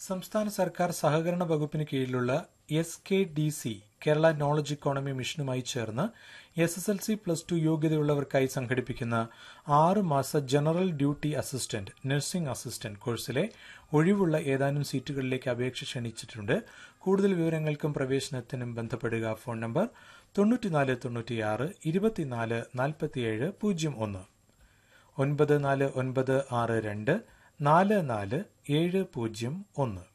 സംസ്ഥാന സർക്കാർ സഹകരണ വകുപ്പിന് കീഴിലുള്ള S K D C Kerala knowledge economy മിഷനുമായി ചേർന്ന് S S L C plus two യോഗ്യതയുള്ളവർക്കായി സംഘടിപ്പിക്കുന്ന ആറ് മാസ general duty assistant nursing assistant കോഴ്സിലെ ഒഴിവുള്ള ഏതാനും സീറ്റുകളിലേക്ക് അപേക്ഷ ക്ഷണിച്ചിട്ടുണ്ട് കൂടുതൽ വിവരങ്ങൾക്കും പ്രവേശനത്തിനും ബന്ധപ്പെടുക ഫോൺ നമ്പർ തൊണ്ണൂറ്റിനാല് തൊണ്ണൂറ്റിയാറ് ഇരുപത്തിനാല് നാൽപ്പത്തിയേഴ് പൂജ്യം ഒന്ന് ഒൻപത് നാല് ഒൻപത് ആറ് രണ്ട് നാല് നാല് ഏഴ് പൂജ്യം ഒന്ന്